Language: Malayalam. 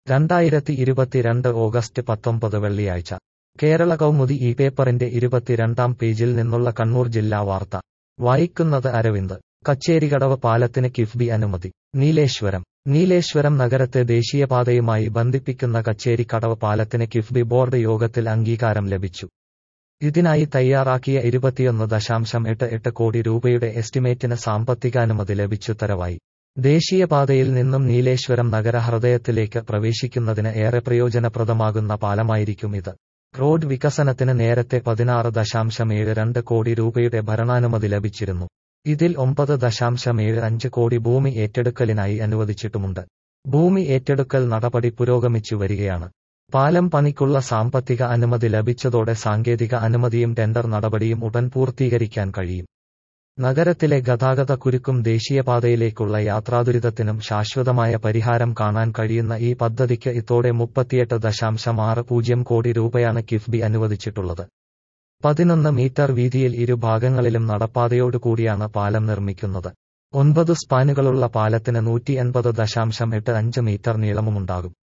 രണ്ടായിരത്തി ഇരുപത്തിരണ്ട് ഓഗസ്റ്റ് പത്തൊമ്പത് വെള്ളിയാഴ്ച കേരള കൗമുദി ഈ പേപ്പറിന്റെ ഇരുപത്തിരണ്ടാം പേജിൽ നിന്നുള്ള കണ്ണൂർ ജില്ലാ വാർത്ത വായിക്കുന്നത് അരവിന്ദ് കച്ചേരികടവ് പാലത്തിന് കിഫ്ബി അനുമതി നീലേശ്വരം നീലേശ്വരം നഗരത്തെ ദേശീയപാതയുമായി ബന്ധിപ്പിക്കുന്ന കച്ചേരിക്കടവ് പാലത്തിന് കിഫ്ബി ബോർഡ് യോഗത്തിൽ അംഗീകാരം ലഭിച്ചു ഇതിനായി തയ്യാറാക്കിയ ഇരുപത്തിയൊന്ന് ദശാംശം എട്ട് എട്ട് കോടി രൂപയുടെ എസ്റ്റിമേറ്റിന് സാമ്പത്തികാനുമതി ലഭിച്ചുത്തരവായി ദേശീയപാതയിൽ നിന്നും നീലേശ്വരം നഗരഹൃദയത്തിലേക്ക് പ്രവേശിക്കുന്നതിന് ഏറെ പ്രയോജനപ്രദമാകുന്ന പാലമായിരിക്കും ഇത് റോഡ് വികസനത്തിന് നേരത്തെ പതിനാറ് ദശാംശം ഏഴ് രണ്ട് കോടി രൂപയുടെ ഭരണാനുമതി ലഭിച്ചിരുന്നു ഇതിൽ ഒമ്പത് ദശാംശം ഏഴ് അഞ്ച് കോടി ഭൂമി ഏറ്റെടുക്കലിനായി അനുവദിച്ചിട്ടുമുണ്ട് ഭൂമി ഏറ്റെടുക്കൽ നടപടി പുരോഗമിച്ചു വരികയാണ് പാലം പണിക്കുള്ള സാമ്പത്തിക അനുമതി ലഭിച്ചതോടെ സാങ്കേതിക അനുമതിയും ടെൻഡർ നടപടിയും ഉടൻ പൂർത്തീകരിക്കാൻ കഴിയും നഗരത്തിലെ ഗതാഗത കുരുക്കും ദേശീയപാതയിലേക്കുള്ള യാത്രാദുരിതത്തിനും ശാശ്വതമായ പരിഹാരം കാണാൻ കഴിയുന്ന ഈ പദ്ധതിക്ക് ഇതോടെ മുപ്പത്തിയെട്ട് ദശാംശം ആറ് പൂജ്യം കോടി രൂപയാണ് കിഫ്ബി അനുവദിച്ചിട്ടുള്ളത് പതിനൊന്ന് മീറ്റർ വീതിയിൽ ഇരുഭാഗങ്ങളിലും നടപ്പാതയോടുകൂടിയാണ് പാലം നിർമ്മിക്കുന്നത് ഒൻപത് സ്പാനുകളുള്ള പാലത്തിന് നൂറ്റി എൺപത് ദശാംശം എട്ട് അഞ്ച് മീറ്റർ നീളമുണ്ടാകും